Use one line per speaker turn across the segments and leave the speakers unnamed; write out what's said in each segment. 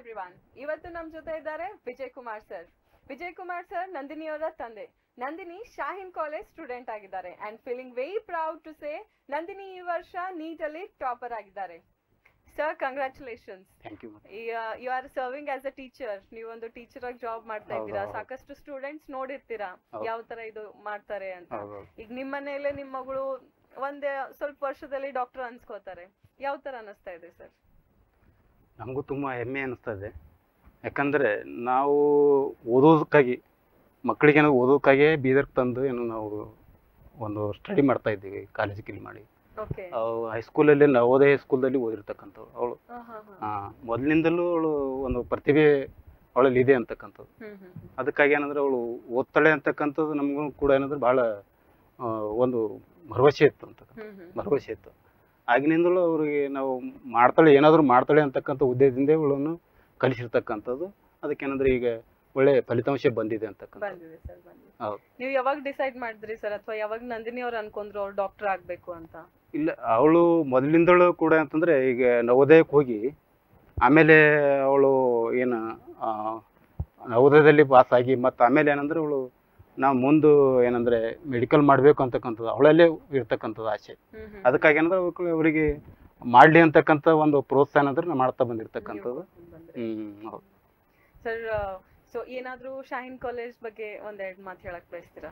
Everyone ಇವತ್ತು ನಮ್ ಜೊತೆ ಇದ್ದಾರೆ ವಿಜಯ್ ಕುಮಾರ್ ಸರ್ ವಿಜಯ್ ಕುಮಾರ್ ಸರ್ ನಂದಿನಿಯವರ ತಂದೆ ನಂದಿನಿ ಶಾಹಿನ್ ಕಾಲೇಜ್ ಸ್ಟೂಡೆಂಟ್ ಆಗಿದ್ದಾರೆ and feeling very proud to say Nandini ಈ ವರ್ಷ ನೀಟ್ ಅಲ್ಲಿ ಟಾಪರ್ ಆಗಿದ್ದಾರೆ sir congratulations
thank you
you are serving as a teacher ನೀವೊಂದು ಟೀಚರ್ ಆಗಿ ಜಾಬ್ ಮಾಡ್ತಾ
ಹೌದು,
ಇದ್ದೀರಾ
ಹೌದು.
ಸಾಕಷ್ಟು ಸ್ಟೂಡೆಂಟ್ಸ್ ನೋಡಿರ್ತೀರಾ
ಹೌದು.
ಯಾವ ತರ ಇದು ಮಾಡ್ತಾರೆ ಅಂತ
ಹೌದು
ಈಗ ನಿಮ್ಮ ಮನೆಯಲ್ಲೇ ನಿಮ್ಮ ಮಗಳು ಒಂದೇ ಸ್ವಲ್ಪ ವರ್ಷದಲ್ಲಿ ಡಾಕ್ಟರ್ ಅನ್ಸ್ಕೋತಾರೆ ಯಾವ ತರ ಅನಿಸ್ತಾ ಇದೆ ಸರ್
ನಮಗೂ ತುಂಬ ಹೆಮ್ಮೆ ಅನಿಸ್ತದೆ ಯಾಕಂದರೆ ನಾವು ಓದೋದಕ್ಕಾಗಿ ಮಕ್ಕಳಿಗೆ ಏನೋ ಓದೋದಕ್ಕಾಗಿ ಬೀದರ್ಗೆ ತಂದು ಏನು ನಾವು ಒಂದು ಸ್ಟಡಿ ಮಾಡ್ತಾ ಇದ್ದೀವಿ ಕಾಲೇಜಿಗೆ ಇಲ್ಲಿ ಮಾಡಿ
ಓಕೆ
ಹೈಸ್ಕೂಲಲ್ಲಿ ನವೋದಯ ಸ್ಕೂಲಲ್ಲಿ ಓದಿರ್ತಕ್ಕಂಥವ್ಳು ಅವಳು ಮೊದಲಿಂದಲೂ ಅವಳು ಒಂದು ಪ್ರತಿಭೆ ಅವಳಲ್ಲಿ ಇದೆ ಅಂತಕ್ಕಂಥದ್ದು
ಹ್ಮ್ ಹ್ಮ್ ಹ್ಮ್.
ಅದಕ್ಕಾಗಿ ಏನಂದ್ರೆ ಅವಳು ಓದ್ತಾಳೆ ಅಂತಕ್ಕಂಥದ್ದು ನಮಗೂ ಕೂಡ ಏನಂದ್ರೆ ಭಾಳ ಆ, ಒಂದು ಭರವಸೆ ಇತ್ತು ಅಂತ
ಹ್ಮ್ ಹ್ಮ್.
ಭರವಸೆ ಇತ್ತು ಆಗಿನಿಂದಲೂ ಅವರಿಗೆ ನಾವು ಮಾಡ್ತಾಳೆ ಏನಾದರೂ ಮಾಡ್ತಾಳೆ ಅಂತಕ್ಕಂಥ ಉದ್ದೇಶದಿಂದ ಇವಳನ್ನು ಕಲಿಸಿರ್ತಕ್ಕಂಥದ್ದು ಅದಕ್ಕೇನಂದ್ರೆ ಈಗ ಒಳ್ಳೆ ಫಲಿತಾಂಶ ಬಂದಿದೆ ಅಂತಕ್ಕಂಥ
ಬಂದಿದೆ ಸರ್ ಬಂದಿದೆ
ಹೌದು.
ನೀವು ಯಾವಾಗ ಡಿಸೈಡ್ ಮಾಡಿದ್ರಿ ಸರ್ ಅಥವಾ ಯಾವಾಗ ನಂದಿನಿ ಅವ್ರು ಅನ್ಕೊಂಡ್ರು ಅವ್ರು ಡಾಕ್ಟರ್ ಆಗ್ಬೇಕು ಅಂತ
ಇಲ್ಲ ಅವಳು ಮೊದಲಿಂದಲೂ ಕೂಡ ಅಂತಂದ್ರೆ ಈಗ ನವೋದಯಕ್ಕೆ ಹೋಗಿ ಆಮೇಲೆ ಅವಳು ಏನು ಆ, ನವೋದಯದಲ್ಲಿ ಪಾಸ್ ಆಗಿ ಮತ್ತು ಆಮೇಲೆ ಏನಂದ್ರೆ ಅವಳು ನಾವು ಮುಂದೆ ಏನಂದ್ರೆ ಮೆಡಿಕಲ್ ಮಾಡಬೇಕು ಅಂತಕ್ಕಂಥದ್ದು ಅವಳಲ್ಲೇ ಇರ್ತಕ್ಕಂಥದ್ದು ಆಸೆ
ಹ್ಮ್ ಹ್ಮ್.
ಅದಕ್ಕಾಗಿ ಏನಂದ್ರೆ ಅವ್ಕೆ ಅವರಿಗೆ ಮಾಡಲಿ ಅಂತಕ್ಕಂಥ ಒಂದು ಪ್ರೋತ್ಸಾಹ ಅಂದ್ರೆ ನಾವು ಮಾಡ್ತಾ ಬಂದಿರ್ತಕ್ಕಂಥದ್ದು
ನೀವು ಬಂದ್ರಿ.
ಹ್ಮ್ ಹೌದು
ಸರ್ ಸೊ ಏನಾದ್ರೂ ಶಾಹಿನ್ ಕಾಲೇಜ್ ಬಗ್ಗೆ ಒಂದೆರಡು ಮಾತು ಹೇಳಕ್ ಬಯಸ್ತೀರಾ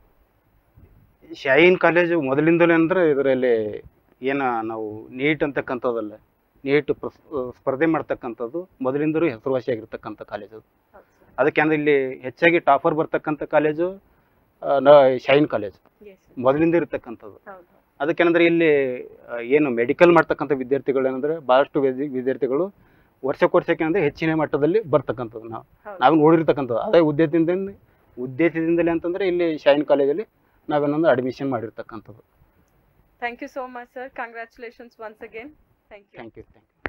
ಶಾಹೀನ್ ಕಾಲೇಜು ಮೊದಲಿಂದಲೇ ಅಂದ್ರೆ ಇದರಲ್ಲಿ ಏನು ನಾವು ನೀಟ್ ಅಂತಕ್ಕಂಥದ್ದಲ್ಲ ನೀಟ್ ಸ್ಪರ್ಧೆ ಮಾಡ್ತಕ್ಕಂಥದ್ದು ಮೊದಲಿಂದಲೂ ಹೆಸರುವಾಸಿಯಾಗಿರ್ತಕ್ಕಂಥ ಕಾಲೇಜು ಅದು
ಹೌದು ಸರ್
ಅದಕ್ಕೆ ಅಂದ್ರೆ ಇಲ್ಲಿ ಹೆಚ್ಚಾಗಿ ಟಾಪರ್ ಬರ್ತಕ್ಕಂಥ ಕಾಲೇಜು ಆ, ನ ಶಾಹೀನ್ ಕಾಲೇಜು
ಎಸ್
ಮೊದಲಿಂದ ಇರ್ತಕ್ಕಂಥದ್ದು
ಹೌದು
ಅದಕ್ಕೇನಂದ್ರೆ ಇಲ್ಲಿ ಆ, ಏನು ಮೆಡಿಕಲ್ ಮಾಡ್ತಕ್ಕಂಥ ವಿದ್ಯಾರ್ಥಿಗಳು ಏನಂದ್ರೆ ಭಾಳಷ್ಟು ವಿದ್ಯ- ವಿದ್ಯಾರ್ಥಿಗಳು ವರ್ಷಕ್ಕೆ ವರ್ಷಕ್ಕೆ ಅಂದ್ರೆ ಹೆಚ್ಚಿನ ಮಟ್ಟದಲ್ಲಿ ಬರ್ತಕ್ಕಂಥದ್ದು ನಾವು
ಹೌದು
ನಾವು ನೋಡಿರ್ತಕ್ಕಂಥದ್ದು ಅದೇ ಉದ್ದೇಶದಿಂದ ಉದ್ದೇಶದಿಂದಲೇ ಅಂತಂದ್ರೆ ಇಲ್ಲಿ ಶಾಹೀನ್ ಕಾಲೇಜಲ್ಲಿ ನಾವೇನಂದ್ರೆ ಅಡ್ಮಿಷನ್ ಮಾಡಿರ್ತಕ್ಕಂಥದ್ದು
thank you so much sir congratulations once again thank you
thank you thank you